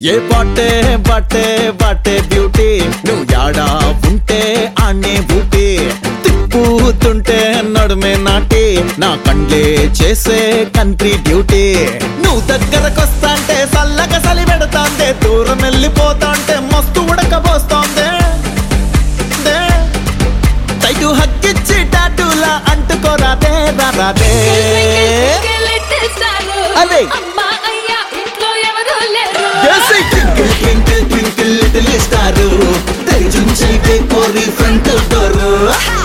ఏ బాటే బాటే బాటే beauty నువ్వు యాడా ఉంటే ఆనే బూటీ తిప్పుతుంటే నడుమే నాటి నా కండ్లే చేసే కంట్రీ డ్యూటీ నువ్వు దగ్గరకొస్తాంటే సల్లగా సలి పెడతాందే దూరం వెళ్ళిపోతాంటే మస్తు ఉడకబోస్తోందే దే. టైటు హక్కిచ్చి టాటూలా అంటుకోరాదే రాదే అరే. Twinkle twinkle twinkle little star తెరిచుంచైతే కోరి ఫ్రంట్ డోరు